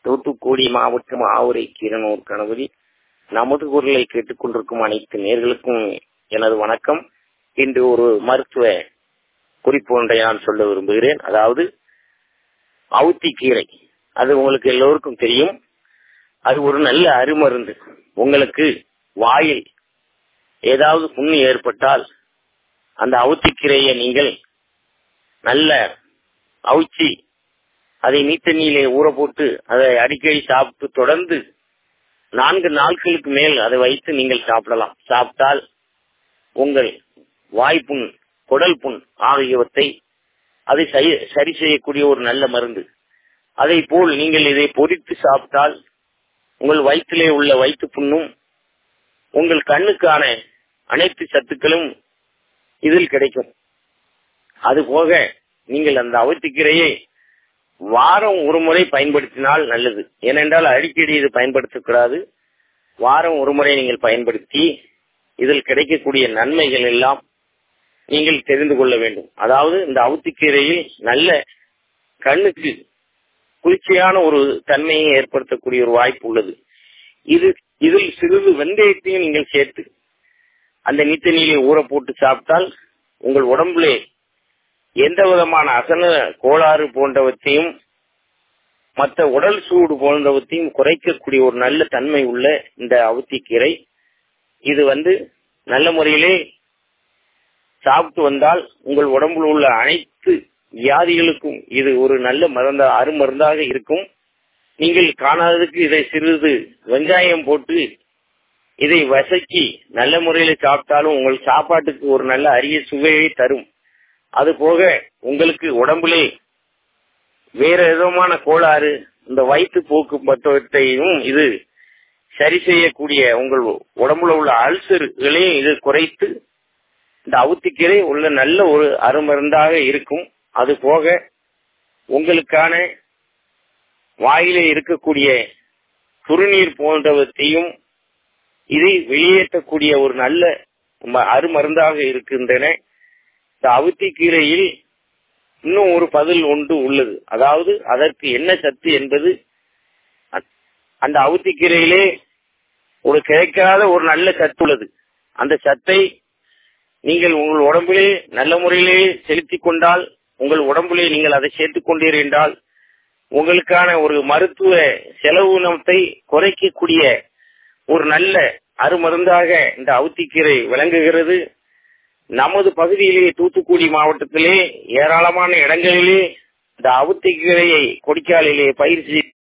தூத்துக்குடி மாவட்டம் ஆவுரை கீரனூர் கணபதி நமது குரலை கேட்டுக்கொண்டிருக்கும் அனைத்து நேர்களுக்கும் எனது வணக்கம் இன்று ஒரு மருத்துவ குறிப்பு ஒன்றை நான் சொல்ல விரும்புகிறேன் அதாவது அவுத்தி கீரை அது உங்களுக்கு எல்லோருக்கும் தெரியும் அது ஒரு நல்ல அருமருந்து உங்களுக்கு வாயில் ஏதாவது புண்ணு ஏற்பட்டால் அந்த அவுத்திக்கீரையை நீங்கள் நல்ல அவிச்சி அதை நீத்தண்ணியிலே ஊற போட்டு அதை அடிக்கடி சாப்பிட்டு தொடர்ந்து நான்கு நாட்களுக்கு மேல் அதை வைத்து நீங்கள் சாப்பிடலாம் சாப்பிட்டால் உங்கள் வாய்ப்புண் குடல் புண் ஆகியவற்றை அதை சரி செய்யக்கூடிய ஒரு நல்ல மருந்து அதை போல் நீங்கள் இதை பொறித்து சாப்பிட்டால் உங்கள் வயிற்றிலே உள்ள வயிற்று புண்ணும் உங்கள் கண்ணுக்கான அனைத்து சத்துக்களும் இதில் கிடைக்கும் அதுபோக நீங்கள் அந்த அவத்திக்கீரையை வாரம் ஒரு முறை பயன்படுத்தினால் நல்லது ஏனென்றால் அடிக்கடி இது பயன்படுத்தக்கூடாது வாரம் ஒரு முறை நீங்கள் பயன்படுத்தி இதில் கிடைக்கக்கூடிய நன்மைகள் எல்லாம் நீங்கள் தெரிந்து கொள்ள வேண்டும் அதாவது இந்த அவுத்திக்கீரையில் நல்ல கண்ணுக்கு குளிர்ச்சியான ஒரு தன்மையை ஏற்படுத்தக்கூடிய ஒரு வாய்ப்பு உள்ளது இது இதில் சிறிது வெந்தயத்தையும் நீங்கள் சேர்த்து அந்த நீத்தண்ணியிலே ஊற போட்டு சாப்பிட்டால் உங்கள் உடம்புலே எந்த விதமான அசன கோளாறு போன்றவற்றையும் மற்ற உடல் சூடு போன்றவற்றையும் குறைக்கக்கூடிய ஒரு நல்ல தன்மை உள்ள இந்த அவுத்திக்கீரை இது வந்து நல்ல முறையிலே சாப்பிட்டு வந்தால் உங்கள் உடம்புல உள்ள அனைத்து வியாதிகளுக்கும் இது ஒரு நல்ல மருந்த அருமருந்தாக இருக்கும் நீங்கள் காணாததுக்கு இதை சிறிது வெங்காயம் போட்டு இதை வசக்கி நல்ல முறையில சாப்பிட்டாலும் உங்கள் சாப்பாட்டுக்கு ஒரு நல்ல அரிய சுவையை தரும் அது போக உங்களுக்கு உடம்புலே வேற விதமான கோளாறு இந்த வயிற்று போக்கு மற்றவற்றையும் இது சரி செய்யக்கூடிய உங்கள் உடம்புல உள்ள அல்சர்களையும் இது குறைத்து இந்த அவுத்திக்கீரை உள்ள நல்ல ஒரு அருமருந்தாக இருக்கும் அது போக உங்களுக்கான வாயிலே இருக்கக்கூடிய குறுநீர் போன்றவற்றையும் இதை வெளியேற்றக்கூடிய ஒரு நல்ல அருமருந்தாக இருக்கின்றன இந்த அவுத்தி கீரையில் இன்னும் ஒரு பதில் ஒன்று உள்ளது அதாவது அதற்கு என்ன சத்து என்பது அந்த அவுத்தி கீரையிலே ஒரு கிடைக்காத ஒரு நல்ல சத்து உள்ளது அந்த சத்தை நீங்கள் உங்கள் உடம்பிலே நல்ல முறையிலே செலுத்திக் கொண்டால் உங்கள் உடம்பிலே நீங்கள் அதை சேர்த்துக் கொண்டீர் என்றால் உங்களுக்கான ஒரு மருத்துவ செலவினத்தை குறைக்கக்கூடிய ஒரு நல்ல அருமருந்தாக இந்த அவுத்திக்கீரை விளங்குகிறது நமது பகுதியிலே தூத்துக்குடி மாவட்டத்திலே ஏராளமான இடங்களிலே இந்த அவுத்திக்கீரையை கொடிக்காலிலே பயிர்